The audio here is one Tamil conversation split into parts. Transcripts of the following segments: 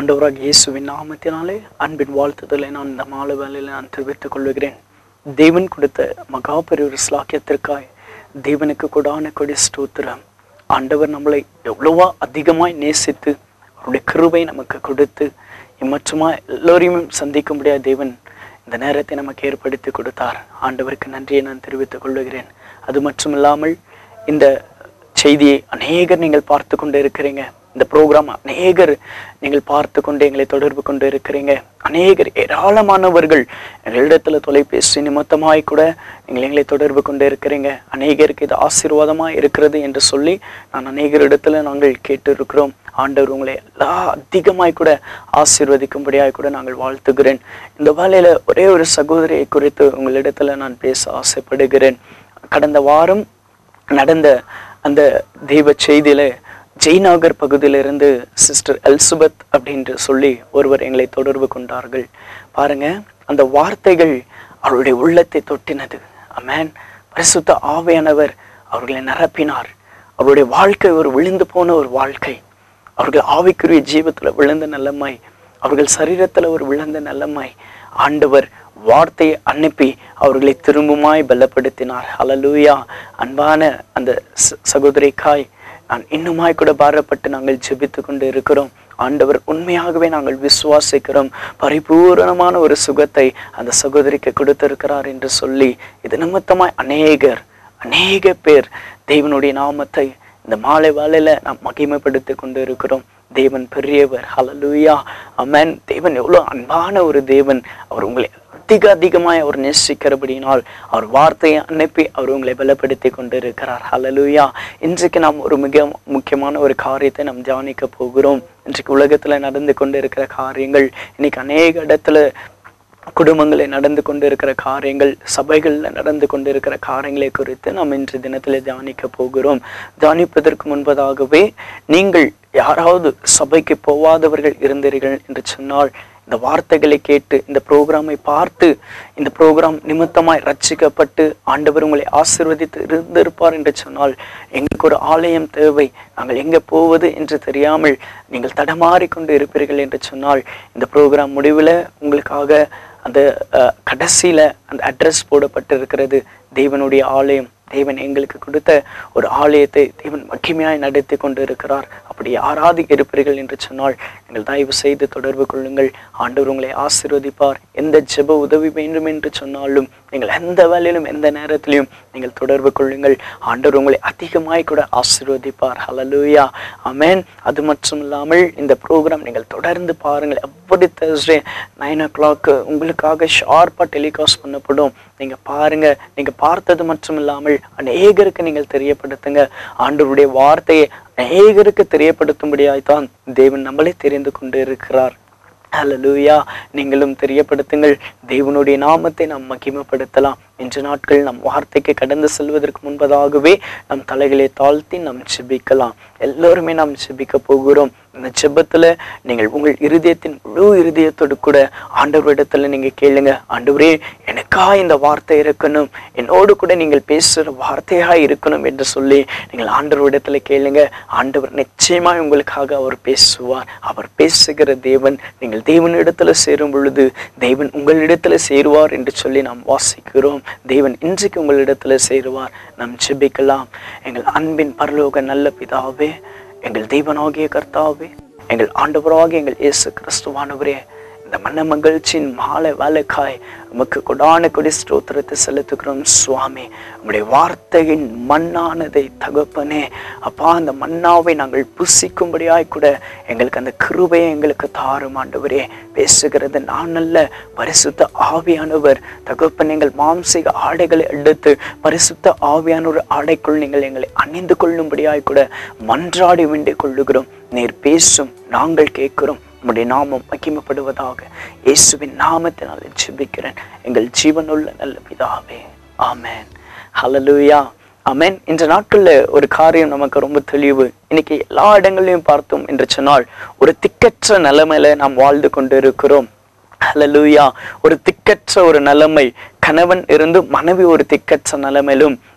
ஆண்டவராக இயேசுவின் நாமத்தினாலே அன்பின் வாழ்த்துதலை நான் இந்த மாலை வேலையில் நான் தெரிவித்துக் கொள்கிறேன் தேவன் கொடுத்த மகா பெரிய ஸ்லாக்கியத்திற்காய் தேவனுக்கு கொடான கொடி ஸ்தோத்திரம் ஆண்டவர் நம்மளை எவ்வளவா அதிகமாய் நேசித்து அவருடைய கிருபை நமக்கு கொடுத்து இம்மற்றுமா எல்லோரையும் சந்திக்க முடியாத தேவன் இந்த நேரத்தை நமக்கு ஏற்படுத்தி கொடுத்தார் ஆண்டவருக்கு நன்றியை நான் தெரிவித்துக் கொள்ளுகிறேன் அது மட்டுமில்லாமல் இந்த செய்தியை அநேகர் நீங்கள் பார்த்து கொண்டு இருக்கிறீங்க இந்த ப்ரோக்ராம் அநேகர் நீங்கள் பார்த்து கொண்டு எங்களை தொடர்பு கொண்டு இருக்கிறீங்க அநேகர் ஏராளமானவர்கள் எங்களிடத்துல தொலைபேசி நிமித்தமாய் கூட நீங்கள் எங்களை தொடர்பு கொண்டு இருக்கிறீங்க அநேகருக்கு இது ஆசீர்வாதமாக இருக்கிறது என்று சொல்லி நான் அநேகரிடத்துல நாங்கள் கேட்டு இருக்கிறோம் ஆண்டவர் உங்களை எல்லா அதிகமாய் கூட ஆசீர்வதிக்கும்படியாய் கூட நாங்கள் வாழ்த்துகிறேன் இந்த வேலையில ஒரே ஒரு சகோதரியை குறித்து உங்களிடத்துல நான் பேச ஆசைப்படுகிறேன் கடந்த வாரம் நடந்த அந்த தெய்வ செய்தியில ஜெய்நகர் பகுதியிலிருந்து சிஸ்டர் எல்சுபத் அப்படின்று சொல்லி ஒருவர் எங்களை தொடர்பு கொண்டார்கள் பாருங்க அந்த வார்த்தைகள் அவருடைய உள்ளத்தை தொட்டினது அமேன் பரிசுத்த ஆவையானவர் அவர்களை நிரப்பினார் அவருடைய வாழ்க்கை ஒரு விழுந்து போன ஒரு வாழ்க்கை அவர்கள் ஆவிக்குரிய ஜீவத்துல விழுந்த நிலைமை அவர்கள் சரீரத்துல ஒரு விழுந்த நிலைமை ஆண்டவர் வார்த்தையை அனுப்பி அவர்களை திரும்புமாய் பலப்படுத்தினார் ஹalleluya அன்பான அந்த ச- சகோதரிக்காய் நான் இன்னுமாய் கூட பாரப்பட்டு நாங்கள் ஜெபித்து கொண்டு இருக்கிறோம் ஆண்டவர் உண்மையாகவே நாங்கள் விசுவாசிக்கிறோம் பரிபூரணமான ஒரு சுகத்தை அந்த சகோதரிக்கு கொடுத்திருக்கிறார் என்று சொல்லி இது நிமித்தமாய் அநேகர் அநேக பேர் தேவனுடைய நாமத்தை இந்த மாலை வேளையில நாம் மகிமைப்படுத்தி கொண்டு இருக்கிறோம் தேவன் பெரியவர் ஹalleluya அமேன் தேவன் எவ்வளவு அன்பான ஒரு தேவன் அவர் உங்களை அதிக அதிகமாய் அவர் நேசிக்கிறபடியினால் அவர் வார்த்தையை அனுப்பி அவர் உங்களை பலப்படுத்தி கொண்டு இருக்கிறார் ஹalleluya இன்றைக்கு நாம் ஒரு மிக முக்கியமான ஒரு காரியத்தை நாம் தியானிக்க போகிறோம் இன்றைக்கு உலகத்துல நடந்து கொண்டு இருக்கிற காரியங்கள் இன்னைக்கு அநேக இடத்துல குடும்பங்களில் நடந்து கொண்டிருக்கிற காரியங்கள் சபைகளில் நடந்து கொண்டிருக்கிற காரியங்களை குறித்து நாம் இன்று தினத்தில் தியானிக்க போகிறோம் தியானிப்பதற்கு முன்பதாகவே நீங்கள் யாராவது சபைக்கு போகாதவர்கள் இருந்தீர்கள் என்று சொன்னால் இந்த வார்த்தைகளை கேட்டு இந்த ப்ரோக்ராமை பார்த்து இந்த ப்ரோக்ராம் நிமித்தமாய் ரட்சிக்கப்பட்டு ஆண்டவர் உங்களை ஆசீர்வதித்து இருந்திருப்பார் என்று சொன்னால் எங்களுக்கு ஒரு ஆலயம் தேவை நாங்கள் எங்கே போவது என்று தெரியாமல் நீங்கள் தடமாறி கொண்டு இருப்பீர்கள் என்று சொன்னால் இந்த ப்ரோக்ராம் முடிவில் உங்களுக்காக அந்த அஹ், கடைசியில அந்த அட்ரஸ் போடப்பட்டிருக்கிறது தேவனுடைய ஆலயம் தேவன் எங்களுக்கு கொடுத்த ஒரு ஆலயத்தை தேவன் மகிமையாய் நடத்தி கொண்டு இருக்கிறார் அப்படி யாராவது இருப்பீர்கள் என்று சொன்னால் நீங்கள் தயவு செய்து தொடர்பு கொள்ளுங்கள் ஆண்டவர் உங்களை ஆசீர்வதிப்பார் எந்த ஜெப உதவி வேண்டும் என்று சொன்னாலும் நீங்கள் எந்த வேலையிலும் எந்த நேரத்திலையும் நீங்கள் தொடர்பு கொள்ளுங்கள் ஆண்டவர் உங்களை அதிகமாய் கூட ஆசீர்வதிப்பார் ஹalleluya ஆமென் அது மட்டும் இல்லாமல் இந்த ப்ரோக்ராம் நீங்கள் தொடர்ந்து பாருங்கள் எவ்வளவு தேர்ஸ்டே நைன் ஓ கிளாக் உங்களுக்காக ஷார்ப்பாக டெலிகாஸ்ட் பண்ணப்படும் நீங்கள் பாருங்க நீங்கள் பார்த்தது மட்டும் இல்லாமல் அநேகருக்கு நீங்கள் தெரியப்படுத்துங்க ஆண்டவருடைய வார்த்தையை அநேகருக்கு தெரியப்படுத்தும்படியாய்த்தான் தேவன் நம்மளே தெரிந்து கொண்டு இருக்கிறார் ஹalleluya நீங்களும் தெரியப்படுத்துங்கள் தேவனுடைய நாமத்தை நாம் மகிமைப்படுத்தலாம் இன்று நாட்கள் நம் வார்த்தைக்கு கடந்து செல்வதற்கு முன்பதாகவே நம் தலைகளை தாழ்த்தி நாம் செபிக்கலாம் எல்லோருமே நாம் செபிக்க போகிறோம் இந்த செபத்துல நீங்கள் உங்கள் இருதயத்தின் முழு இருதயத்தோடு கூட ஆண்டவரிடத்துல நீங்க கேளுங்க ஆண்டவரே எனக்கா இந்த வார்த்தை இருக்கணும் என்னோடு கூட நீங்கள் பேசுகிற வார்த்தையா இருக்கணும் என்று சொல்லி நீங்கள் ஆண்டவரிடத்துல கேளுங்க ஆண்டவர் நிச்சயமாய் உங்களுக்காக அவர் பேசுவார் அவர் பேசுகிற தேவன் நீங்கள் தேவனிடத்துல சேரும் பொழுது தேவன் உங்களிடத்துல சேருவார் என்று சொல்லி நாம் வாசிக்கிறோம் தேவன் இன்றைக்கு உங்களிடத்துல சேருவார் நாம் ஜெபிக்கலாம் எங்கள் அன்பின் பரலோக நல்ல பிதாவே எங்கள் தெய்வனாகிய கர்த்தாவே எங்கள் ஆண்டவராகிய எங்கள் இயேசு கிறிஸ்துவானவரே இந்த மன்ன மகிழ்ச்சியின் மாலை வேலைக்காய் உமக்கு கொடான கொடி ஸ்தோத்திரத்தை செலுத்துகிறோம் சுவாமி உம்முடைய வார்த்தையின் மண்ணானதை தகப்பனே அப்பா அந்த மன்னாவை நாங்கள் புசிக்கும்படியாய் கூட எங்களுக்கு அந்த கிருபையை எங்களுக்கு தாரும் ஆண்டவரே பேசுகிறது நான் அல்ல பரிசுத்த ஆவியானவர் தகப்பன் எங்கள் மாம்சீக ஆடைகளை எடுத்து பரிசுத்த ஆவியான ஒரு ஆடைக்குள் நீங்கள் எங்களை அணிந்து கொள்ளும்படியாய் கூட மன்றாடி வேண்டிக் கொள்ளுகிறோம் நீர் பேசும் நாங்கள் கேட்கிறோம் உம்முடைய நாமம் மகிமைப்படுவதாக இயேசுவின் நாமத்தினால் ஜெபிக்கிறேன் எங்கள் ஜீவனுள்ள நல்ல பிதாவே ஆமென் ஹalleluya ஆமென் இந்த நாட்கள்ல ஒரு காரியம் நமக்கு ரொம்ப தெளிவு இன்னைக்கு எல்லா இடங்களையும் பார்த்தோம் என்று சொன்னால் ஒரு திக்கற்ற நிலைமையில நாம் வாழ்ந்து கொண்டு இருக்கிறோம் ஹalleluya ஒரு திக்கற்ற ஒரு நிலைமை கணவன் இருந்து மனைவி ஒரு திக்கற்ற நிலைமையிலும்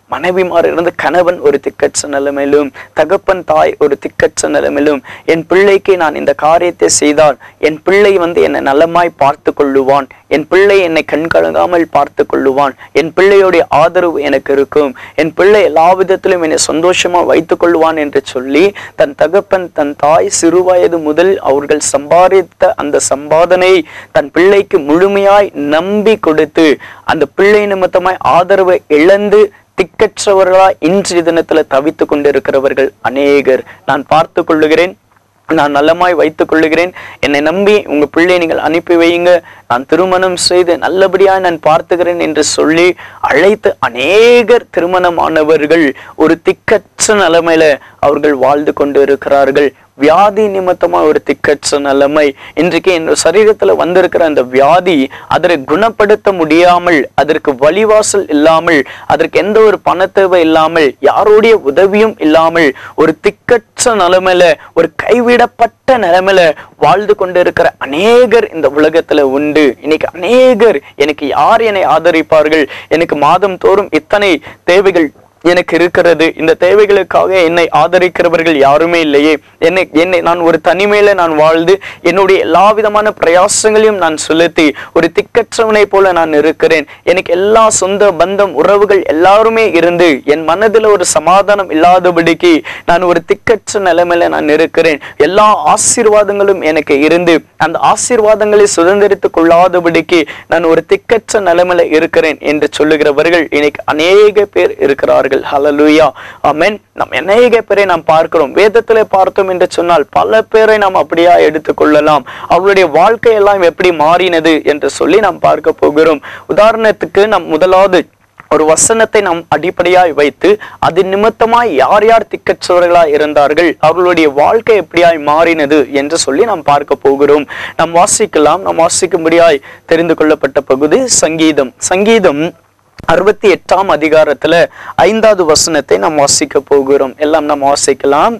மனைவிமார் இருந்து கணவன் ஒரு திக்கற்ற நிலைமையிலும் தகப்பன் தாய் ஒரு திக்கற்ற நிலைமையிலும் என் பிள்ளைக்கு நான் இந்த காரியத்தை செய்தால் என் பிள்ளை வந்து என்னை நலமாய் பார்த்து கொள்ளுவான் என் பிள்ளை என்னை கண்கலங்காமல் பார்த்து கொள்ளுவான் என் பிள்ளையுடைய ஆதரவு எனக்கு இருக்கும் என் பிள்ளை எல்லா விதத்திலும் என்னை சந்தோஷமா வைத்துக் கொள்வான் என்று சொல்லி தன் தகப்பன் தன் தாய் சிறுவயது முதல் அவர்கள் சம்பாதித்த அந்த சம்பாதனை தன் பிள்ளைக்கு முழுமையாய் நம்பி கொடுத்து அந்த பிள்ளை நிமித்தமாய் ஆதரவை இழந்து திக்கற்றவர்களா இன்றைய தினத்துல தவித்து கொண்டிருக்கிறவர்கள் அநேகர் நான் பார்த்து கொள்ளுகிறேன் நான் நலமாய் வைத்துக் கொள்ளுகிறேன் என்னை நம்பி உங்க பிள்ளை நீங்கள் அனுப்பி வையுங்க நான் திருமணம் செய்து நல்லபடியாய் நான் பார்த்துகிறேன் என்று சொல்லி அழைத்து அநேகர் திருமணமானவர்கள் ஒரு திக்கற்ற நிலைமையில அவர்கள் வாழ்ந்து கொண்டு இருக்கிறார்கள் வியாதி நிமித்தமா ஒரு திக்கற்ற நிலைமை இன்றைக்கு என் சரீரத்துல வந்திருக்கிற அந்த வியாதி அதனை குணப்படுத்த முடியாமல் அதற்கு வழிவாசல் இல்லாமல் அதற்கு எந்த ஒரு பண தேவை இல்லாமல் யாருடைய உதவியும் இல்லாமல் ஒரு திக்கற்ற நிலைமையில ஒரு கைவிடப்பட்ட நிலைமையில வாழ்ந்து கொண்டிருக்கிற அநேகர் இந்த உலகத்துல உண்டு இன்னைக்கு அநேகர் எனக்கு யார் என்னை ஆதரிப்பார்கள் எனக்கு மாதம் தோறும் இத்தனை தேவைகள் எனக்கு இருக்கிறது இந்த தேவைகளுக்காக என்னை ஆதரிக்கிறவர்கள் யாருமே இல்லையே என்னை என்னை நான் ஒரு தனிமையில நான் வாழ்ந்து என்னுடைய எல்லா விதமான பிரயாசங்களையும் நான் செலுத்தி ஒரு திக்கற்றவனை போல நான் இருக்கிறேன் எனக்கு எல்லா சொந்த பந்தம் உறவுகள் எல்லாருமே இருந்து என் மனதுல ஒரு சமாதானம் இல்லாதபடிக்கு நான் ஒரு திக்கற்ற நிலைமையில நான் இருக்கிறேன் எல்லா ஆசீர்வாதங்களும் எனக்கு இருந்து அந்த ஆசீர்வாதங்களை சுதந்திரித்துக் கொள்ளாதபடிக்கு நான் ஒரு திக்கற்ற நிலைமையில இருக்கிறேன் என்று சொல்லுகிறவர்கள் இன்னைக்கு அநேக பேர் இருக்கிறார்கள் ஹalleluya ஆமென் நாம் அநேக பேரை நாம் பார்க்கிறோம் வேதத்திலே பார்த்தோம் என்று சொன்னால் பல பேரை நாம் அப்படியா எடுத்துக்கொள்ளலாம் அவருடைய வாழ்க்கை எல்லாம் எப்படி மாறினது என்று சொல்லி நாம் பார்க்க போகிறோம் உதாரணத்துக்கு நாம் முதலாவது ஒரு வசனத்தை நாம் அடிப்படையாய் வைத்து அது நிமித்தமாய் யார் யார் திக்கற்றவர்களாய் இருந்தார்கள் அவர்களுடைய வாழ்க்கை எப்படியாய் மாறினது என்று சொல்லி நாம் பார்க்க போகிறோம் நாம் வாசிக்கலாம் நாம் வாசிக்கும்படியாய் தெரிந்து கொள்ளப்பட்ட பகுதி சங்கீதம் சங்கீதம் அறுபத்தி எட்டாம் அதிகாரத்துல ஐந்தாவது வசனத்தை நாம் வாசிக்க போகிறோம் எல்லாம் நாம் வாசிக்கலாம்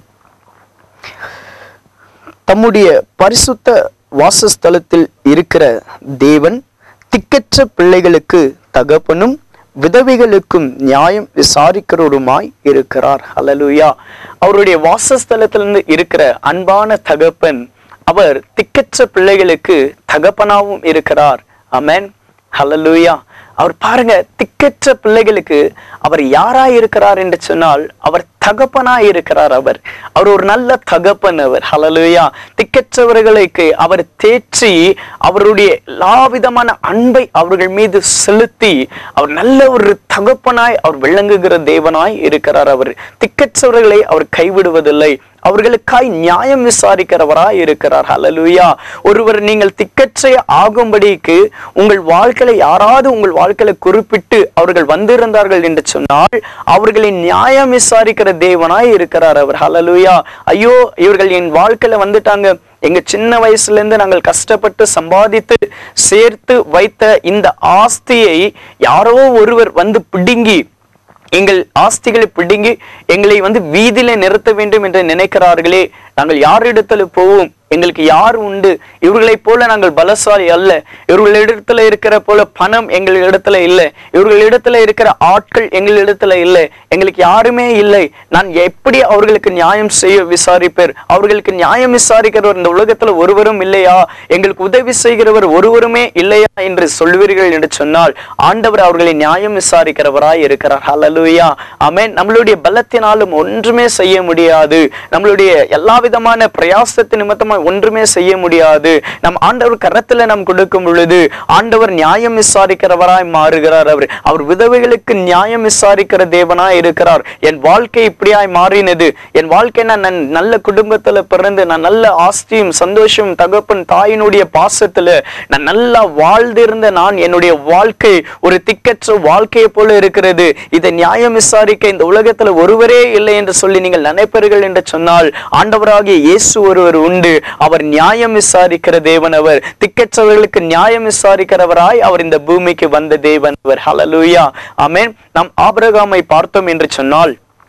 தம்முடைய பரிசுத்த வாசஸ்தலத்தில் இருக்கிற தேவன் திக்கற்ற பிள்ளைகளுக்கு தகப்பனும் விதவைகளுக்கும் நியாயம் விசாரிக்கிறவருமாய் இருக்கிறார் ஹalleluya அவருடைய வாசஸ்தலத்திலிருந்து இருக்கிற அன்பான தகப்பன் அவர் திக்கற்ற பிள்ளைகளுக்கு தகப்பனாவும் இருக்கிறார் அமேன் ஹalleluya அவர் பாருங்க திக்கற்ற பிள்ளைகளுக்கு அவர் யாராய் இருக்கிறார் என்று சொன்னால் அவர் தகப்பனாய் இருக்கிறார் அவர் அவர் ஒரு நல்ல தகப்பன் அவர் ஹalleluya திக்கற்றவர்களுக்கு அவர் தேற்றி அவருடைய எல்லா விதமான அன்பை அவர்கள் மீது செலுத்தி அவர் நல்ல ஒரு தகப்பனாய் அவர் விளங்குகிற தேவனாய் இருக்கிறார் அவர் திக்கற்றவர்களை அவர் கைவிடுவதில்லை அவர்களுக்காய் நியாயம் விசாரிக்கிறவராய் இருக்கிறார் ஹalleluya ஒருவர் நீங்கள் திக்கற்றை ஆகும்படிக்கு உங்கள் வாழ்க்கையில யாராவது உங்கள் வாழ்க்கையில குறிப்பிட்டு அவர்கள் வந்திருந்தார்கள் என்று சொன்னால் அவர்களை நியாயம் விசாரிக்கிற தேவனாய் இருக்கிறார் அவர் ஹalleluya ஐயோ இவர்கள் என் வாழ்க்கையில வந்துட்டாங்க எங்க சின்ன வயசுல இருந்து நாங்கள் கஷ்டப்பட்டு சம்பாதித்து சேர்த்து வைத்த இந்த ஆஸ்தியை யாரோ ஒருவர் வந்து பிடுங்கி எங்கள் ஆஸ்திகளை பிடுங்கி எங்களை வந்து வீதியில நிறுத்த வேண்டும் என்று நினைக்கிறார்களே நாங்கள் யாரிடத்துல போவோம் எங்களுக்கு யார் உண்டு இவர்களைப் போல நாங்கள் பலசாலி அல்ல இவர்களிடத்துல இருக்கிற போல பணம் எங்கள் இடத்துல இல்லை இவர்களிடத்துல இருக்கிற ஆட்கள் எங்களிடத்துல இல்லை எங்களுக்கு யாருமே இல்லை நான் எப்படி அவர்களுக்கு நியாயம் செய்ய விசாரிப்பேர் அவர்களுக்கு நியாயம் விசாரிக்கிறவர் இந்த உலகத்துல ஒருவரும் இல்லையா எங்களுக்கு உதவி செய்கிறவர் ஒருவருமே இல்லையா என்று சொல்வீர்கள் என்று சொன்னால் ஆண்டவர் அவர்களை நியாயம் விசாரிக்கிறவராய் இருக்கிறார் ஹalleluya ஆமென் நம்மளுடைய பலத்தினாலும் ஒன்றுமே செய்ய முடியாது நம்மளுடைய எல்லா விதமான பிரயாசத்து நிமித்தமா ஒன்றுமே செய்ய முடியாது நம் ஆண்டவர் கரத்துல நாம் கொடுக்கும் பொழுது ஆண்டவர் நியாயம் விசாரிக்கிறவராய் மாறுகிறார் அவர் அவர் விதவைகளுக்கு நியாயம் விசாரிக்கிற தேவனாய் இருக்கிறார் என் வாழ்க்கை இப்படியாய் மாறினது என் வாழ்க்கை நான் நான் நல்ல குடும்பத்துல பிறந்து நான் நல்ல ஆஸ்தியும் சந்தோஷம் தகப்பன் தாயினுடைய பாசத்துல நான் நல்லா வாழ்ந்திருந்த நான் என்னுடைய வாழ்க்கை ஒரு திக்கற்ற வாழ்க்கையை போல இருக்கிறது இதை நியாயம் விசாரிக்க இந்த உலகத்துல ஒருவரே இல்லை என்று சொல்லி நீங்கள் நினைப்பீர்கள் என்று சொன்னால் ஆண்டவராகிய இயேசு ஒருவர் உண்டு அவர் நியாயம் விசாரிக்கிற தேவன் அவர் திக்கற்றவர்களுக்கு நியாயம் விசாரிக்கிறவராய் அவர் இந்த பூமிக்கு வந்த தேவன் அவர் ஹalleluya ஆமென் நாம் ஆபிரகாமை பார்த்தோம் என்று சொன்னால்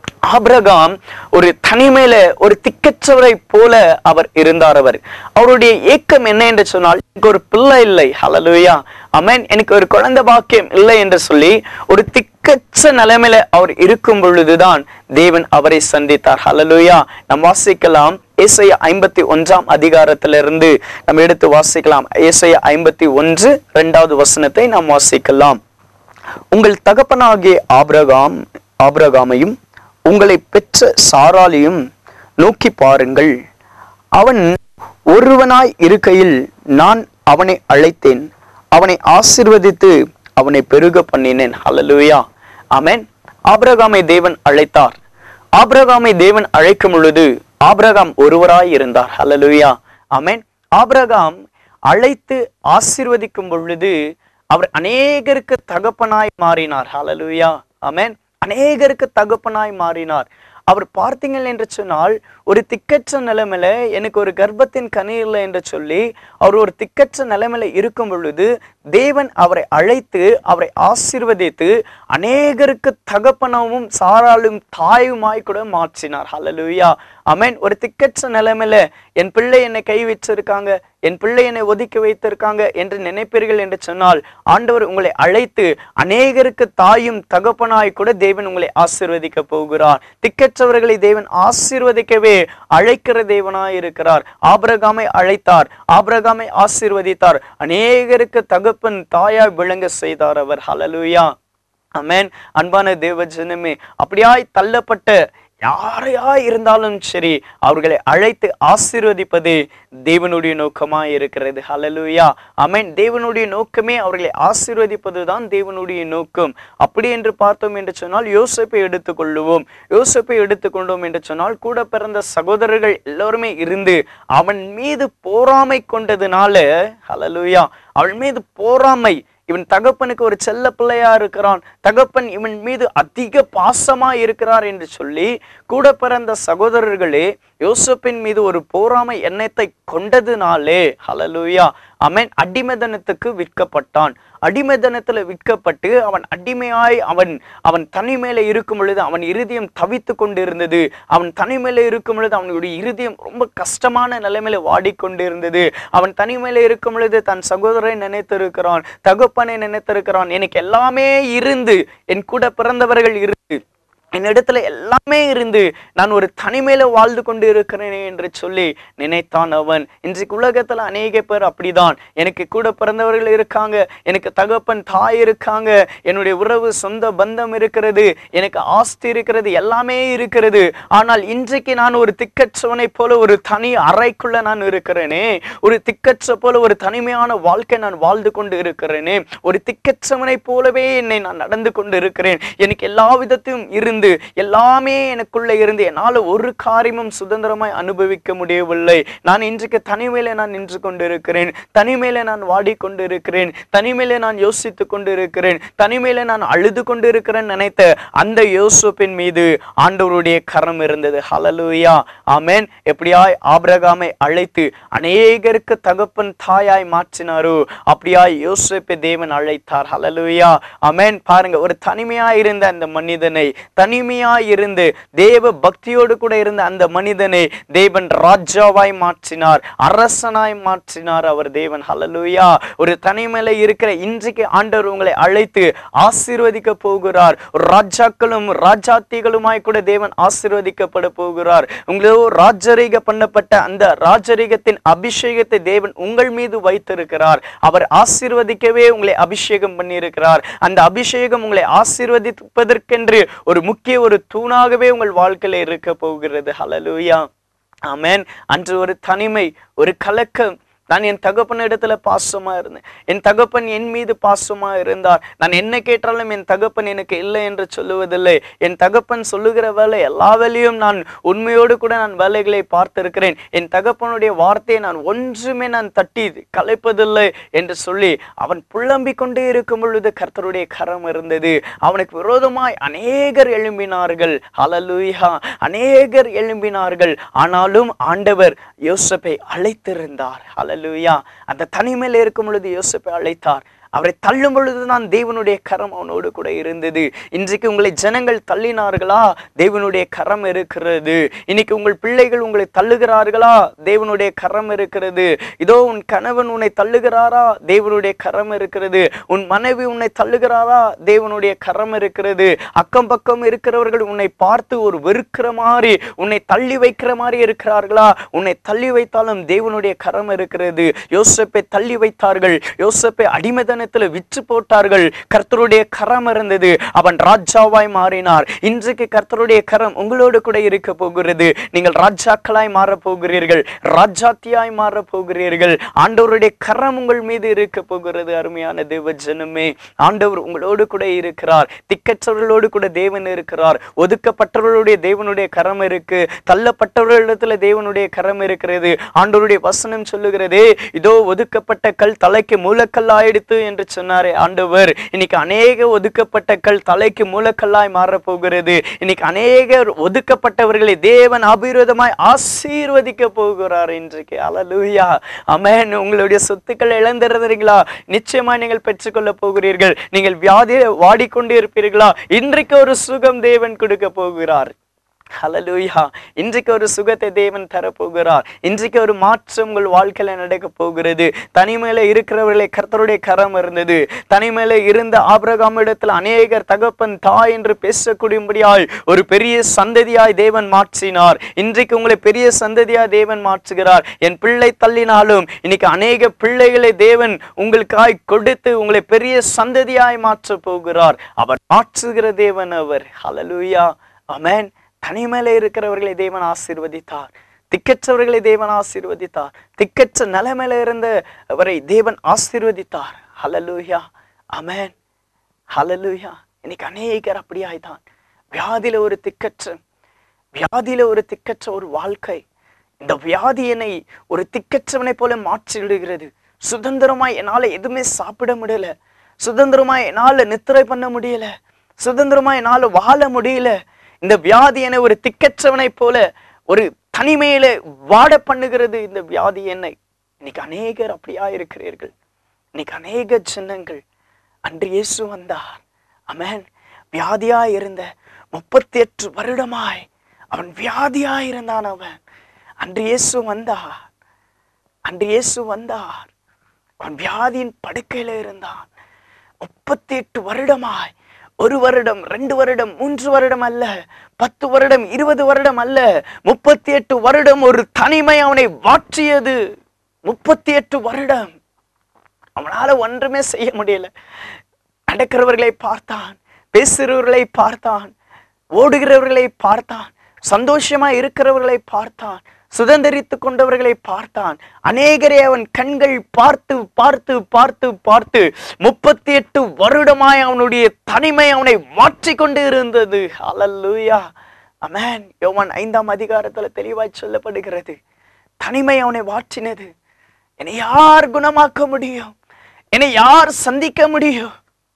ஆபிரகாம் ஒரு தனிமையில ஒரு திக்கற்றவரை போல அவர் இருந்தார் அவர் அவருடைய ஏக்கம் என்ன என்று சொன்னால் எனக்கு ஒரு பிள்ளை இல்லை ஹalleluya அமேன் எனக்கு ஒரு குழந்தை பாக்கியம் இல்லை என்று சொல்லி ஒரு திக்கற்ற நிலைமையில அவர் இருக்கும் பொழுதுதான் தேவன் அவரை சந்தித்தார் ஹalleluya நாம் வாசிக்கலாம் ஏசாயா ஐம்பத்தி ஒன்றாம் அதிகாரத்திலிருந்து நம்ம எடுத்து வாசிக்கலாம் ஏசாயா ஐம்பத்தி ஒன்று இரண்டாவது வசனத்தை நாம் வாசிக்கலாம் உங்கள் தகப்பனாகிய ஆபிரகாம் ஆபிரகாமையும் உங்களை பெற்ற சாராலையும் நோக்கி பாருங்கள் அவன் ஒருவனாய் இருக்கையில் நான் அவனை அழைத்தேன் அவனை ஆசீர்வதித்து அவனை பெருக பண்ணினேன் ஹalleluya ஆமென் ஆபிரகாமை தேவன் அழைத்தார் ஆபிரகாமை தேவன் அழைக்கும் பொழுது ஆபிரகாம் ஒருவராய் இருந்தார் ஹalleluya ஆமென் ஆபிரகாம் அழைத்து ஆசீர்வதிக்கும் பொழுது அவர் அநேகருக்கு தகப்பனாய் மாறினார் ஹalleluya ஆமென் அநேகருக்கு தகப்பனாய் மாறினார் அவர் பார்த்தீங்கள் என்று சொன்னால் ஒரு திக்கற்ற நிலைமையில எனக்கு ஒரு கர்ப்பத்தின் கனி இல்லை என்று சொல்லி அவர் ஒரு திக்கற்ற நிலைமையில இருக்கும் பொழுது தேவன் அவரை அழைத்து அவரை ஆசீர்வதித்து அநேகருக்கு தகப்பனவும் சாராலும் தாயுமாய் கூட மாற்றினார் ஹalleluya அமேன் ஒரு திக்கற்ற நிலைமையில என் பிள்ளை என்னை கை வச்சிருக்காங்க என் பிள்ளை என்னை ஒதுக்கி வைத்திருக்காங்க என்று நினைப்பீர்கள் என்று சொன்னால் ஆண்டவர் உங்களை அழைத்து அநேகருக்கு தாயும் தகப்பனாய் கூட தேவன் உங்களை ஆசீர்வதிக்க போகிறார் திக்கற்றவர்களை தேவன் ஆசீர்வதிக்கவே அழைக்கிற தேவனாய் இருக்கிறார் ஆபிரகாமை அழைத்தார் ஆபிரகாமை ஆசீர்வதித்தார் அநேகருக்கு தகப்பன் தாயாய் விளங்க செய்தார் அவர் ஹalleluya அமேன் அன்பான தேவ ஜனமே அப்படியாய் தள்ளப்பட்ட யாரையா இருந்தாலும் சரி அவர்களை அழைத்து ஆசீர்வதிப்பது தேவனுடைய நோக்கமா இருக்கிறது ஹalleluya அமேன் தேவனுடைய நோக்கமே அவர்களை ஆசீர்வதிப்பது தான் தேவனுடைய நோக்கம் அப்படி என்று பார்த்தோம் என்று சொன்னால் யோசப்பை எடுத்துக்கொள்ளுவோம் யோசப்பை எடுத்துக்கொண்டோம் என்று சொன்னால் கூட பிறந்த சகோதரர்கள் எல்லோருமே இருந்து அவன் மீது போராமை கொண்டதுனால ஹalleluya அவள் மீது போராமை இவன் தகப்பனுக்கு ஒரு செல்ல பிள்ளையா இருக்கிறான் தகப்பன் இவன் மீது அதிக பாசமா இருக்கிறார் என்று சொல்லி கூட பிறந்த சகோதரர்களே யோசப்பின் மீது ஒரு போராமை எண்ணத்தை கொண்டதுனாலே ஹalleluya அவன் அடிமைதனத்துக்கு விற்கப்பட்டான் அடிமைதனத்துல விற்கப்பட்டு அவன் அடிமையாய் அவன் அவன் தனிமையில இருக்கும் பொழுது அவன் இருதயம் தவித்து கொண்டிருந்தது அவன் தனிமையில இருக்கும் பொழுது அவனுடைய இருதயம் ரொம்ப கஷ்டமான நிலைமையில வாடிக்கொண்டிருந்தது அவன் தனிமையில இருக்கும் பொழுது தன் சகோதரனை நினைத்திருக்கிறான் தகப்பனை நினைத்திருக்கிறான் எனக்கு எல்லாமே இருந்து என் கூட பிறந்தவர்கள் இருந்து என்னிடத்துல எல்லாமே இருந்து நான் ஒரு தனிமையில வாழ்ந்து கொண்டு இருக்கிறேனே என்று சொல்லி நினைத்தான் அவன் இன்றைக்கு உலகத்துல அநேக பேர் அப்படிதான் எனக்கு கூட பிறந்தவர்கள் இருக்காங்க எனக்கு தகப்பன் தாய் இருக்காங்க என்னுடைய உறவு சொந்த பந்தம் இருக்கிறது எனக்கு ஆஸ்தி இருக்கிறது எல்லாமே இருக்கிறது ஆனால் இன்றைக்கு நான் ஒரு திக்கற்றவனை போல ஒரு தனி அறைக்குள்ள நான் இருக்கிறேனே ஒரு திக்கற்ற போல ஒரு தனிமையான வாழ்க்கை நான் வாழ்ந்து கொண்டு இருக்கிறேனே ஒரு திக்கற்றவனை போலவே என்னை நான் நடந்து கொண்டு இருக்கிறேன் எனக்கு எல்லா விதத்தையும் இருந்து எல்லாமே எனக்குள்ள இருந்து என்னால் ஒரு காரியமும் சுதந்திரமாய் அனுபவிக்க முடியவில்லை நான் இன்றைக்கு தனிமையில நான் நின்று கொண்டிருக்கிறேன் தனிமையில நான் வாடிக்கொண்டு இருக்கிறேன் தனிமையில நான் யோசித்து கொண்டு இருக்கிறேன் தனிமையில நான் அழுது கொண்டு இருக்கிறேன் நினைத்த அந்த யோசுப்பின் மீது ஆண்டவருடைய கரம் இருந்தது ஹalleluya ஆமென் எப்படியாய் ஆபிரகாமை அழைத்து அநேகருக்கு தகப்பன் தாயாய் மாற்றினாரோ அப்படியாய் யோசேப்பை தேவன் அழைத்தார் ஹalleluya ஆமென் பாருங்க ஒரு தனிமையாய் இருந்த அந்த மனிதனை தனிமையாய் இருந்து தேவ பக்தியோடு கூட இருந்த அந்த மனிதனை தேவன் ராஜாவாய் மாற்றினார் அரசனாய் மாற்றினார் அவர் தேவன் ஹalleluya ஒரு தனிமையில இருக்கிற இன்றைக்கு ஆண்டவர் உங்களை அழைத்து ஆசீர்வதிக்க போகிறார் ஒரு ராஜாக்களும் ராஜாத்திகளுமாய் கூட தேவன் ஆசீர்வதிக்கப்பட போகிறார் உங்களோ ராஜரீக பண்ணப்பட்ட அந்த ராஜரீகத்தின் அபிஷேகத்தை தேவன் உங்கள் மீது வைத்திருக்கிறார் அவர் ஆசீர்வதிக்கவே உங்களை அபிஷேகம் பண்ணியிருக்கிறார் அந்த அபிஷேகம் உங்களை ஆசீர்வதிப்பதற்கென்று ஒரு முக்கிய ஒரு தூணாகவே உங்கள் வாழ்க்கையில இருக்க போகிறது ஹalleluya ஆமென் அன்று ஒரு தனிமை ஒரு கலக்கம் நான் என் தகப்பன் இடத்துல பாசமா இருந்தேன் என் தகப்பன் என் மீது பாசமா இருந்தார் நான் என்ன கேட்டாலும் என் தகப்பன் எனக்கு இல்லை என்று சொல்லுவதில்லை என் தகப்பன் சொல்லுகிற வேலை எல்லா வேலையும் நான் உண்மையோடு கூட நான் வேலைகளை பார்த்திருக்கிறேன் என் தகப்பனுடைய வார்த்தையை நான் ஒன்றுமே நான் தட்டி கலைப்பதில்லை என்று சொல்லி அவன் புலம்பிக் கொண்டே இருக்கும் பொழுது கர்த்தருடைய கரம் இருந்தது அவனுக்கு விரோதமாய் அநேகர் எழும்பினார்கள் ஹalleluya அநேகர் எழும்பினார்கள் ஆனாலும் ஆண்டவர் யோசப்பை அழைத்திருந்தார் ஹalleluya அந்த தனிமையில் இருக்கும் பொழுது யோசப்பை அழைத்தார் அவரை தள்ளும் பொழுதுதான் தேவனுடைய கரம் அவனோடு கூட இருந்தது இன்றைக்கு உங்களை ஜனங்கள் தள்ளினார்களா தேவனுடைய கரம் இருக்கிறது இன்னைக்கு உங்கள் பிள்ளைகள் உங்களை தள்ளுகிறார்களா தேவனுடைய கரம் இருக்கிறது இதோ உன் கணவன் உன்னை தள்ளுகிறாரா தேவனுடைய கரம் இருக்கிறது உன் மனைவி உன்னை தள்ளுகிறாரா தேவனுடைய கரம் இருக்கிறது அக்கம் பக்கம் இருக்கிறவர்கள் உன்னை பார்த்து ஒரு வெறுக்கிற மாதிரி உன்னை தள்ளி வைக்கிற மாதிரி இருக்கிறார்களா உன்னை தள்ளி வைத்தாலும் தேவனுடைய கரம் இருக்கிறது யோசப்பை தள்ளி வைத்தார்கள் யோசப்பை அடிமைதனத்துல விற்று போட்டார்கள் கர்த்தருடைய கரம் இருந்தது அவன் ராஜாவாய் மாறினார் இன்றைக்கு கர்த்தருடைய கரம் உங்களோடு கூட இருக்க போகிறது நீங்கள் ராஜாக்களாய் மாற போகிறீர்கள் ராஜாத்தியாய் மாற போகிறீர்கள் ஆண்டவருடைய கரம் உங்கள் மீது இருக்க போகிறது அருமையான தேவ ஜனமே ஆண்டவர் உங்களோடு கூட இருக்கிறார் திக்கற்றவர்களோடு கூட தேவன் இருக்கிறார் ஒதுக்கப்பட்டவர்களுடைய தேவனுடைய கரம் இருக்கு தள்ளப்பட்டவர்களிடத்துல தேவனுடைய கரம் இருக்கிறது ஆண்டவருடைய வசனம் சொல்லுகிறதே இதோ ஒதுக்கப்பட்ட கல் தலைக்கு மூலக்கல்லாயிடுத்து என்று சொன்னாரே ஆண்டவர் இன்னைக்கு அநேக ஒதுக்கப்பட்ட கல் தலைக்கு மூலக்கல்லாய் மாறப் போகிறது இன்னைக்கு அநேகர் ஒதுக்கப்பட்டவர்களை தேவன் அபிரோதமாய் ஆசீர்வதிக்க போகிறார் இன்றைக்கு அலலூயா அமேன் உங்களுடைய சொத்துக்கள் இழந்துறீங்களா நிச்சயமா நீங்கள் பெற்றுக்கொள்ள போகிறீர்கள் நீங்கள் வியாதியை வாடிக்கொண்டு இருப்பீர்களா இன்றைக்கு ஒரு சுகம் தேவன் கொடுக்க போகிறார் ஹalleluya இன்றைக்கு ஒரு சுகத்தை தேவன் தரப்போகிறார் இன்றைக்கு ஒரு மாற்றம் உங்கள் வாழ்க்கையில நடக்க போகிறது தனிமையில இருக்கிறவர்களை கர்த்தருடைய கரம் இருந்தது தனிமையில இருந்த ஆபிரகாம் இடத்துல அநேகர் தகப்பன் தாய் என்று பேசக்கூடியபடியாய் ஒரு பெரிய சந்ததியாய் தேவன் மாற்றினார் இன்றைக்கு உங்களை பெரிய சந்ததியாய் தேவன் மாற்றுகிறார் என் பிள்ளை தள்ளினாலும் இன்னைக்கு அநேக பிள்ளைகளை தேவன் உங்களுக்காய் கொடுத்து உங்களை பெரிய சந்ததியாய் மாற்ற போகிறார் அவர் மாற்றுகிற தேவன் அவர் ஹalleluya ஆமென் தனிமையில இருக்கிறவர்களை தேவன் ஆசீர்வதித்தார் திக்கற்றவர்களை தேவன் ஆசீர்வதித்தார் திக்கற்ற நிலைமையில இருந்த அவரை தேவன் ஆசீர்வதித்தார் ஹalleluya ஆமென் ஹalleluya இன்னைக்கு அநேகர் அப்படியாய்தான் வியாதியில ஒரு திக்கற்ற வியாதியில ஒரு திக்கற்ற ஒரு வாழ்க்கை இந்த வியாதி என்னை ஒரு திக்கற்றவனை போல மாற்றி விடுகிறது சுதந்திரமாய் என்னால எதுவுமே சாப்பிட முடியல சுதந்திரமாய் என்னால நித்திரை பண்ண முடியல சுதந்திரமாய் என்னால வாழ முடியல இந்த வியாதி என்னை ஒரு திக்கற்றவனை போல ஒரு தனிமையில வாட பண்ணுகிறது இந்த வியாதி என்னை இன்னைக்கு அநேகர் அப்படியா இருக்கிறீர்கள் இன்னைக்கு அநேக சின்னங்கள் அன்று இயேசு வந்தார் அமேன் வியாதியா இருந்த முப்பத்தி எட்டு வருடமாய் அவன் வியாதியா இருந்தான் அவன் அன்று இயேசு வந்தார் அன்று இயேசு வந்தார் அவன் வியாதியின் படுக்கையில இருந்தான் முப்பத்தி எட்டு வருடமாய் ஒரு வருடம் ரெண்டு வருடம் மூன்று வருடம் அல்ல பத்து வருடம் இருபது வருடம் அல்ல முப்பத்தி எட்டு வருடம் ஒரு தனிமை அவனை வாற்றியது முப்பத்தி எட்டு வருடம் அவனால ஒன்றுமே செய்ய முடியல நடக்கிறவர்களை பார்த்தான் பேசுகிறவர்களை பார்த்தான் ஓடுகிறவர்களை பார்த்தான் சந்தோஷமா இருக்கிறவர்களை பார்த்தான் சுதந்திரித்து கொண்டவர்களை பார்த்தான் அநேகரை அவன் கண்கள் பார்த்து பார்த்து பார்த்து பார்த்து முப்பத்தி எட்டு வருடமாய் அவனுடைய தனிமை அவனை மாற்றிக் கொண்டு இருந்தது அல்லூயா அமேன் யோவான் ஐந்தாம் அதிகாரத்துல தெளிவாய் சொல்லப்படுகிறது தனிமை அவனை வாற்றினது என்னை யார் குணமாக்க முடியும் என்னை யார் சந்திக்க முடியும்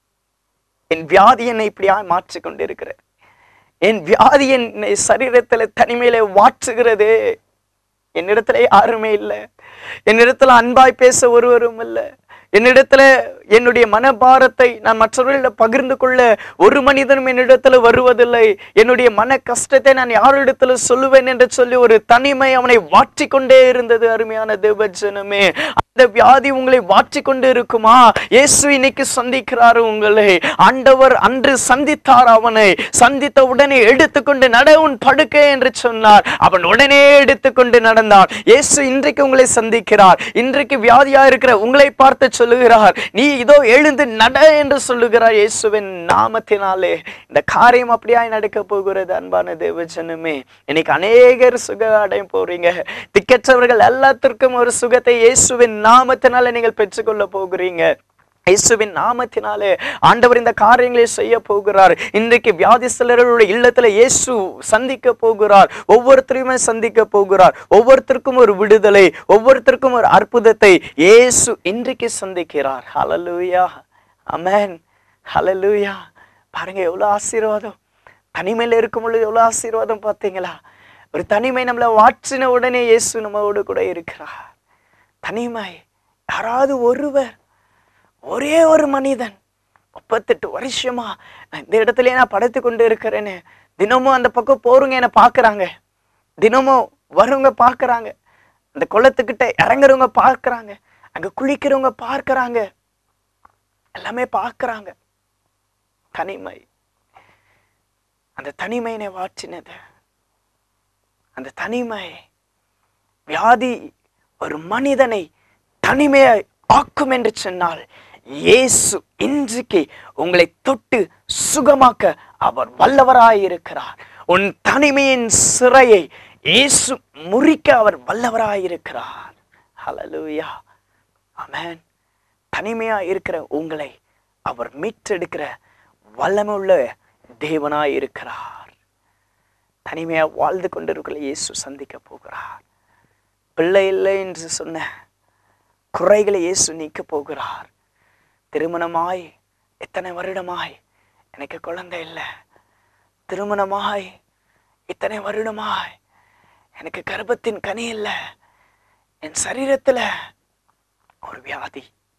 என் வியாதி என்னை இப்படியா மாற்றிக் கொண்டிருக்கிறது என் வியாதி என்னை சரீரத்துல தனிமையில வாற்றுகிறது என்னிடத்துல யாருமே இல்லை என்னிடத்துல அன்பாய் பேச ஒருவரும் இல்லை என்னிடத்துல என்னுடைய மனபாரத்தை நான் மற்றவர்களிடம் பகிர்ந்து கொள்ள ஒரு மனிதனும் என்னிடத்துல வருவதில்லை என்னுடைய மன கஷ்டத்தை நான் யாரிடத்துல சொல்லுவேன் என்று சொல்லி ஒரு தனிமை அவனை வாற்றிக் கொண்டே இருந்தது அருமையான தேவஜனமே அந்த வியாதி உங்களை வாற்றிக் கொண்டு இருக்குமா இயேசு இன்னைக்கு சந்திக்கிறாரு உங்களை ஆண்டவர் அன்று சந்தித்தார் அவனை சந்தித்த உடனே எடுத்துக்கொண்டு நட உன் படுக்கை என்று சொன்னார் அவன் உடனே எடுத்துக்கொண்டு நடந்தார் இயேசு இன்றைக்கு உங்களை சந்திக்கிறார் இன்றைக்கு வியாதியா இருக்கிற உங்களை பார்த்து சொல்லுகிறார் நீ இதோ எழுந்து நட என்று சொல்லுகிறார் இயேசுவின் நாமத்தினாலே இந்த காரியம் அப்படியாய் நடக்க போகிறது அன்பான தேவஜனமே இன்னைக்கு அநேகர் சுக அடைய போறீங்க திக்கற்றவர்கள் எல்லாத்திற்கும் ஒரு சுகத்தை இயேசுவின் நாமத்தினால நீங்கள் பெற்றுக்கொள்ள போகிறீங்க இயேசுவின் நாமத்தினாலே ஆண்டவர் இந்த காரியங்களை செய்ய போகிறார் இன்றைக்கு வியாதிஸ்தலர்களுடைய இல்லத்துல இயேசு சந்திக்க போகிறார் ஒவ்வொருத்தரையுமே சந்திக்க போகிறார் ஒவ்வொருத்தருக்கும் ஒரு விடுதலை ஒவ்வொருத்தருக்கும் ஒரு அற்புதத்தை இயேசு இன்றைக்கு சந்திக்கிறார் ஹalleluya அமேன் ஹalleluya பாருங்க எவ்வளவு ஆசீர்வாதம் தனிமையில இருக்கும் பொழுது எவ்வளவு ஆசீர்வாதம் பார்த்தீங்களா ஒரு தனிமை நம்மளை வாற்றின உடனே இயேசு நம்மோடு கூட இருக்கிறார் தனிமை யாராவது ஒருவர் ஒரே ஒரு மனிதன் முப்பத்தெட்டு வருஷமா நான் இந்த இடத்துல நான் படைத்து கொண்டு இருக்கிறேன்னு தினமும் அந்த பக்கம் போறவங்க என்னை பார்க்கறாங்க தினமும் வருவங்க பார்க்கறாங்க அந்த குளத்துக்கிட்ட இறங்குறவங்க பார்க்கறாங்க அங்க குளிக்கிறவங்க பார்க்கறாங்க எல்லாமே பார்க்கறாங்க தனிமை அந்த தனிமையினை வாச்சினது அந்த தனிமை வியாதி ஒரு மனிதனை தனிமையை ஆக்கும் என்று சொன்னால் இயேசு இன்றைக்கு உங்களை தொட்டு சுகமாக்க அவர் வல்லவராயிருக்கிறார் உன் தனிமையின் சிறையை இயேசு முறிக்க அவர் வல்லவராயிருக்கிறார் ஹalleluya ஆமென் தனிமையா இருக்கிற உங்களை அவர் மீட்டெடுக்கிற வல்லமுள்ள தேவனாய் இருக்கிறார் தனிமையா வாழ்ந்து கொண்டிருக்கிற இயேசு சந்திக்க போகிறார் பிள்ளை இல்லை என்று சொன்ன குறைகளை இயேசு நீக்க போகிறார் திருமணமாய் எத்தனை வருடமாய் எனக்கு குழந்தை இல்லை திருமணமாய் இத்தனை வருடமாய் எனக்கு கர்ப்பத்தின் கனி இல்லை என் சரீரத்துல ஒரு வியாதி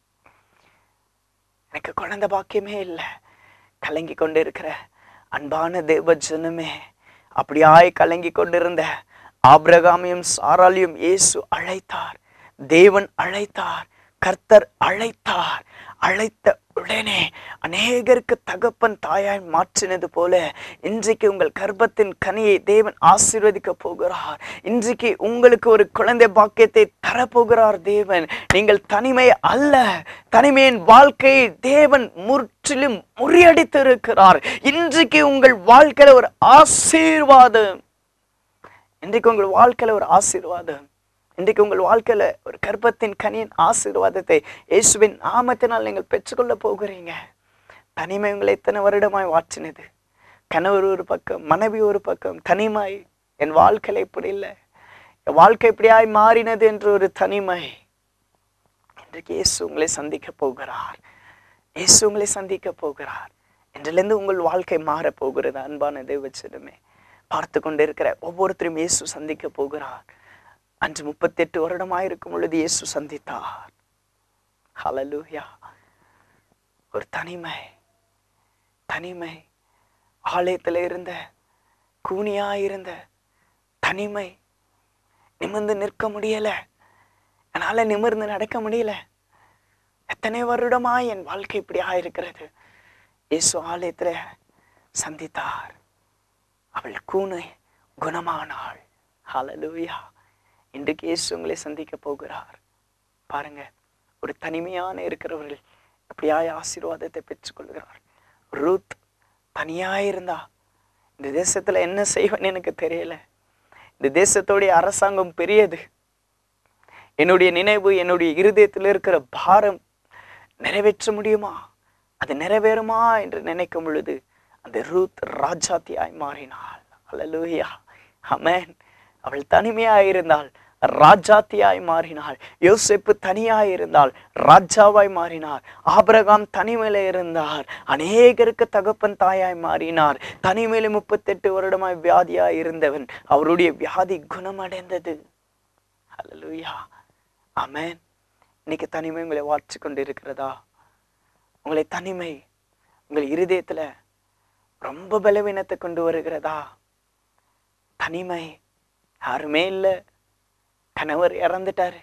எனக்கு குழந்தை பாக்கியமே இல்லை கலங்கி கொண்டு இருக்கிற அன்பான தேவ ஜனமே அப்படியாய் கலங்கி கொண்டிருந்த ஆபிரகாமையும் சாராலையும் இயேசு அழைத்தார் தேவன் அழைத்தார் கர்த்தர் அழைத்தார் அழைத்த உடனே அநேகருக்கு தகப்பன் தாயாய் மாற்றினது போல இன்றைக்கு உங்கள் கர்ப்பத்தின் கனியை தேவன் ஆசீர்வதிக்க போகிறார் இன்றைக்கு உங்களுக்கு ஒரு குழந்தை பாக்கியத்தை தரப்போகிறார் தேவன் நீங்கள் தனிமை அல்ல தனிமையின் வாழ்க்கையை தேவன் முற்றிலும் முறியடித்து இருக்கிறார் இன்றைக்கு உங்கள் வாழ்க்கையில ஒரு ஆசீர்வாதம் இன்றைக்கு உங்கள் வாழ்க்கையில ஒரு ஆசீர்வாதம் இன்றைக்கு உங்கள் வாழ்க்கையில ஒரு கர்ப்பத்தின் கனியின் ஆசீர்வாதத்தை இயேசுவின் நாமத்தினால் நீங்கள் பெற்றுக்கொள்ள போகிறீங்க தனிமை உங்களை எத்தனை வருடமாய் வாற்றினது கணவர் ஒரு பக்கம் மனைவி ஒரு பக்கம் தனிமை என் வாழ்க்கையில இப்படி இல்லை என் வாழ்க்கை இப்படியாய் மாறினது என்று ஒரு தனிமை இன்றைக்கு இயேசு உங்களை சந்திக்க போகிறார் இயேசு உங்களை சந்திக்க போகிறார் இன்றிலிருந்து உங்கள் வாழ்க்கை மாறப் போகிறது அன்பான தேவச்சனமே பார்த்து கொண்டிருக்கிற ஒவ்வொருத்தரும் இயேசு சந்திக்க போகிறார் அன்று முப்பத்தெட்டு வருடமாய் இருக்கும் பொழுது இயேசு சந்தித்தார் ஹalleluya ஒரு தனிமை தனிமை ஆலயத்தில் இருந்த கூனியா இருந்த தனிமை நிமிர்ந்து நிற்க முடியல என்னால நிமிர்ந்து நடக்க முடியல எத்தனை வருடமா என் வாழ்க்கை இப்படி ஆயிருக்கிறது இயேசு ஆலயத்துல சந்தித்தார் அவள் கூனை குணமானாள் ஹalleluya இன்றைக்கு இயேசு உங்களை சந்திக்க போகிறார் பாருங்க ஒரு தனிமையான இருக்கிறவர்கள் எப்படியாய் ஆசீர்வாதத்தை பெற்றுக்கொள்கிறார் ரூத் தனியா இருந்தா இந்த தேசத்துல என்ன செய்வேன்னு எனக்கு தெரியல இந்த தேசத்தோடைய அரசாங்கம் பெரியது என்னுடைய நினைவு என்னுடைய இருதயத்தில் இருக்கிற பாரம் நிறைவேற்ற முடியுமா அது நிறைவேறுமா என்று நினைக்கும் பொழுது அந்த ரூத் ராஜாத்தியாய் மாறினாள் அல்லேலூயா ஆமென் அவள் தனிமையாய் இருந்தாள் ராஜாத்தியாய் மாறினாள் யோசேப்பு தனியாய் இருந்தால் ராஜாவாய் மாறினார் ஆபிரகாம் தனிமையில இருந்தார் அநேகருக்கு தகப்பன் தாயாய் மாறினார் தனிமையில முப்பத்தெட்டு வருடமாய் வியாதியாய் இருந்தவன் அவருடைய வியாதி குணமடைந்தது அல்லேலூயா ஆமென் இன்னைக்கு தனிமை உங்களை வாட்சி கொண்டு இருக்கிறதா உங்களை தனிமை உங்கள் இருதயத்துல ரொம்ப பலவீனத்தை கொண்டு வருகிறதா தனிமை யாருமே இல்லை கணவர் இறந்துட்டாரு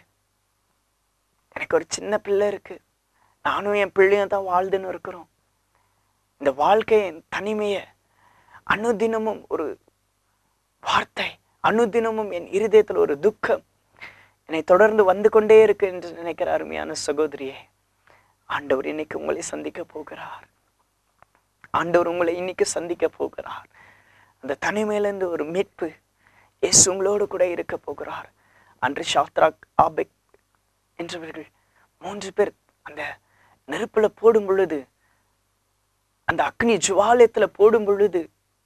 எனக்கு ஒரு சின்ன பிள்ளை இருக்கு நானும் என் பிள்ளையும் தான் வாழ்ந்துன்னு இருக்கிறோம் இந்த வாழ்க்கையின் தனிமையை அனுதினமும் ஒரு வார்த்தை அனுதினமும் என் இருதயத்தில் ஒரு துக்கம் என்னை தொடர்ந்து வந்து கொண்டே இருக்கு என்று நினைக்கிற அருமையான சகோதரியே ஆண்டவர் இன்னைக்கு உங்களை சந்திக்க போகிறார் ஆண்டவர் உங்களை இன்னைக்கு சந்திக்க போகிறார் அந்த தனிமையிலிருந்து ஒரு மீட்பு இயேசு உங்களோடு கூட இருக்க போகிறார் அன்று ஷாத்ராக் ஆபெக் என்றவர்கள் மூன்று பேர் அந்த நெருப்புல போடும் பொழுது அந்த அக்னி ஜுவாலயத்துல போடும் பொழுது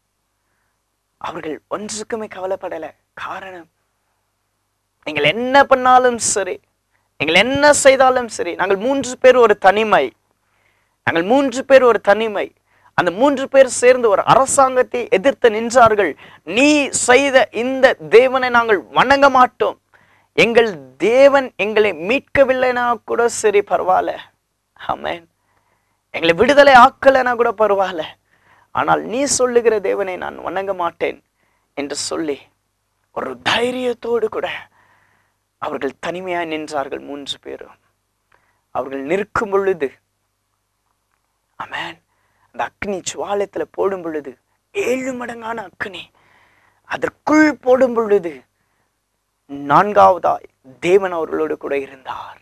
அவர்கள் ஒன்றுக்குமே கவலைப்படல காரணம் நீங்கள் என்ன பண்ணாலும் சரி நீங்கள் என்ன செய்தாலும் சரி நாங்கள் மூன்று பேர் ஒரு தனிமை நாங்கள் மூன்று பேர் ஒரு தனிமை அந்த மூன்று பேர் சேர்ந்து ஒரு அரசாங்கத்தை எதிர்த்து நின்றார்கள் நீ செய்த இந்த தேவனை நாங்கள் வணங்க மாட்டோம் எங்கள் தேவன் எங்களை மீட்கவில்லைனா கூட சரி பரவாயில்ல ஆமென் எங்களை விடுதலை ஆக்கலைன்னா கூட பரவாயில்ல ஆனால் நீ சொல்லுகிற தேவனை நான் வணங்க மாட்டேன் என்று சொல்லி ஒரு தைரியத்தோடு கூட அவர்கள் தனிமையாய் நின்றார்கள் மூன்று பேரும் அவர்கள் நிற்கும் பொழுது ஆமென் அந்த அக்னி சுவாலத்துல போடும் பொழுது ஏழு மடங்கான அக்னி அதற்குள் போடும் பொழுது நான்காவதாய் தேவன் அவர்களோடு கூட இருந்தார்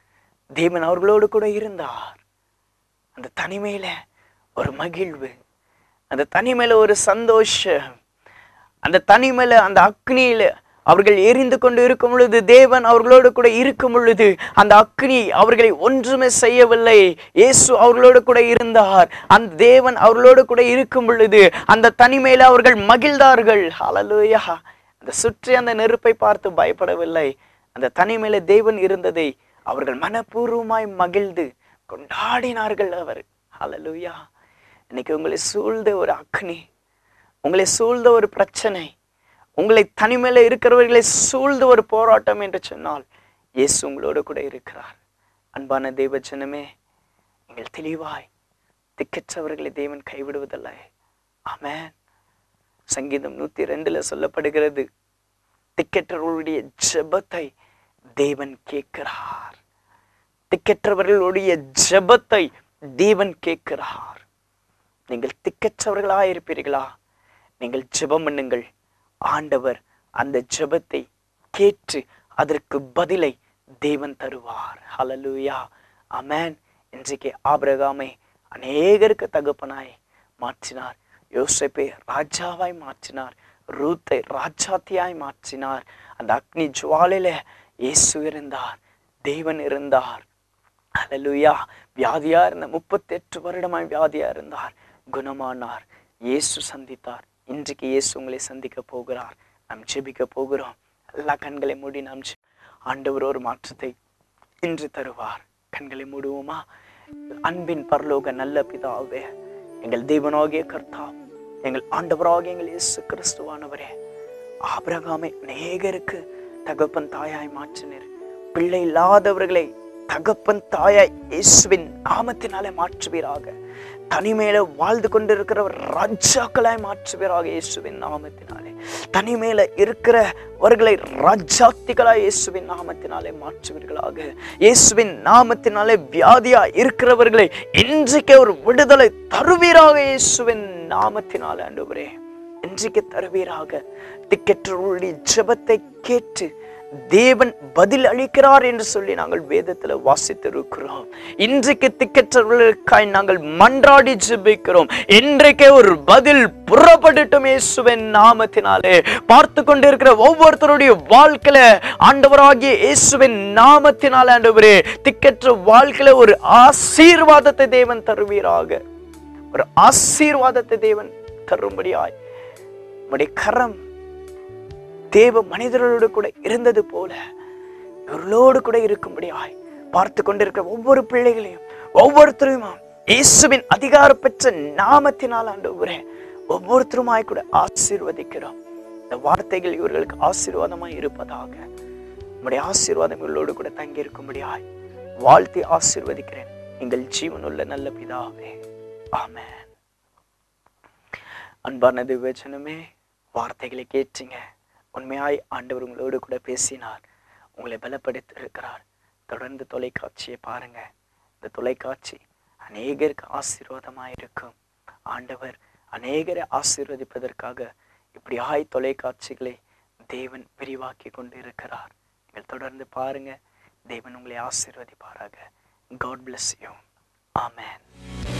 தேவன் அவர்களோடு கூட இருந்தார் அந்த தனிமையில ஒரு மகிழ்வு அந்த தனிமையில ஒரு சந்தோஷம் அந்த தனிமையில அந்த அக்னியில அவர்கள் எரிந்து கொண்டு இருக்கும் பொழுது தேவன் அவர்களோடு கூட இருக்கும் பொழுது அந்த அக்னி அவர்களை ஒன்றுமே செய்யவில்லை இயேசு அவர்களோடு கூட இருந்தார் அந்த தேவன் அவர்களோடு கூட இருக்கும் பொழுது அந்த தனிமையில அவர்கள் மகிழ்ந்தார்கள் ஹalleluya அந்த சுற்றி அந்த நெருப்பை பார்த்து பயப்படவில்லை அந்த தனிமையில தேவன் இருந்ததை அவர்கள் மனப்பூர்வமாய் மகிழ்ந்து கொண்டாடினார்கள் அவர் ஹalleluya இன்னைக்கு உங்களை சூழ்ந்த ஒரு அக்னி உங்களை சூழ்ந்த ஒரு பிரச்சனை உங்களை தனிமையில இருக்கிறவர்களை சூழ்ந்த ஒரு போராட்டம் என்று சொன்னால் இயேசு உங்களோடு கூட இருக்கிறார் அன்பான தேவஜனமே நீங்கள் தெளிவாய் திக்கற்றவர்களை தேவன் கைவிடுவதில்லை ஆமென் சங்கீதம் நூத்தி ரெண்டுல சொல்லப்படுகிறது திக்கற்றவர்களுடைய ஜெபத்தை தேவன் கேட்கிறார் திக்கற்றவர்களுடைய ஜெபத்தை தேவன் கேட்கிறார் நீங்கள் திக்கற்றவர்களா இருப்பீர்களா நீங்கள் ஜெபம் பண்ணுங்கள் ஆண்டவர் அந்த ஜெபத்தை கேட்டு அதற்கு பதிலை தேவன் தருவார் ஹalleluya அமேன் இன்றைக்கு ஆபிரகாமை அநேகருக்கு தகப்பனாய் மாற்றினார் யோசேப்பை ராஜாவாய் மாற்றினார் ரூத்தை ராஜாத்தியாய் மாற்றினார் அந்த அக்னி ஜுவாலையில இயேசு இருந்தார் தேவன் இருந்தார் ஹalleluya வியாதியா இருந்த முப்பத்தெட்டு வருடமாய் வியாதியா இருந்தார் குணமானார் இயேசு சந்தித்தார் இன்றைக்கு இயேசு உங்களை சந்திக்க போகிறார் நாம் ஜெபிக்க போகிறோம் எல்லா கண்களை மூடி நாம் ஜெ- ஆண்டவர் ஒரு மாற்றத்தை இன்று தருவார் கண்களை மூடுவோமா அன்பின் பரலோக நல்ல பிதாவே எங்கள் தேவனாகிய கர்த்தா எங்கள் ஆண்டவராகிய எங்கள் இயேசு கிறிஸ்துவானவரே ஆபிரகாமை அநேகருக்கு தகப்பன் தாயாய் மாற்றினர் பிள்ளை இல்லாதவர்களை தகப்பன் தாயாய் இயேசுவின் நாமத்தினாலே மாற்றுவீராக தனிமையில வாழ்ந்து கொண்டிருக்கிறவர் ராஜாக்களாய் மாற்றுவீராக இயேசுவின் நாமத்தினாலே தனிமையில இருக்கிறவர்களை ராஜாத்திகளாய் இயேசுவின் நாமத்தினாலே மாற்றுவீர்களாக இயேசுவின் நாமத்தினாலே வியாதியா இருக்கிறவர்களை இன்றைக்கே ஒரு விடுதலை தருவீராக இயேசுவின் நாமத்தினாலே ஆண்டவரே இன்றைக்கு தருவீராக திக்கற்றவர்களுடைய ஜெபத்தை கேட்டு தேவன் பதில் அளிக்கிறார் என்று சொல்லி நாங்கள் வேதத்துல வாசித்திருக்கிறோம் இன்றைக்கு திக்கற்றவர்களுக்காய் நாங்கள் மன்றாடி ஜெபிக்கிறோம் இன்றைக்கே ஒரு பதில் புறப்படட்டும் இயேசுவின் நாமத்தினாலே பார்த்து கொண்டிருக்கிற ஒவ்வொருத்தருடைய வாழ்க்கையில ஆண்டவராகிய இயேசுவின் நாமத்தினாலே ஆண்டவரே திக்கற்ற வாழ்க்கையில ஒரு ஆசீர்வாதத்தை தேவன் தருவீராக ஒரு ஆசீர்வாதத்தை தேவன் தரும்படியாய் உம்முடைய கரம் தேவ மனிதர்களோடு கூட இருந்தது போல இவர்களோடு கூட இருக்கும்படியாய் பார்த்து கொண்டிருக்கிற ஒவ்வொரு பிள்ளைகளையும் ஒவ்வொருத்தரையும் இயேசுவின் அதிகார பெற்ற நாமத்தினால் ஆண்டவரே ஒவ்வொருத்தருமாய் கூட ஆசீர்வதிக்கிறோம் இந்த வார்த்தைகள் இவர்களுக்கு ஆசீர்வாதமாய் இருப்பதாக உம்முடைய ஆசீர்வாதம் இவர்களோடு கூட தங்கி இருக்கும்படியாய் வாழ்த்தி ஆசீர்வதிக்கிறேன் எங்கள் ஜீவனுள்ள நல்ல பிதாவே ஆமென் அன்பான தேவச்சனமே வார்த்தைகளை கேட்டீங்க உண்மையாய் ஆண்டவர் உங்களோடு கூட பேசினார் உங்களை பலப்படுத்தி இருக்கிறார் தொடர்ந்து தொலைக்காட்சியை பாருங்க இந்த தொலைக்காட்சி அநேகருக்கு ஆசீர்வாதமாக இருக்கும் ஆண்டவர் அநேகரை ஆசீர்வதிப்பதற்காக இப்படியாய் தொலைக்காட்சிகளை தேவன் விரிவாக்கி கொண்டு இருக்கிறார் நீங்கள் தொடர்ந்து பாருங்க தேவன் உங்களை ஆசீர்வதிப்பாராக காட் bless you ஆமென்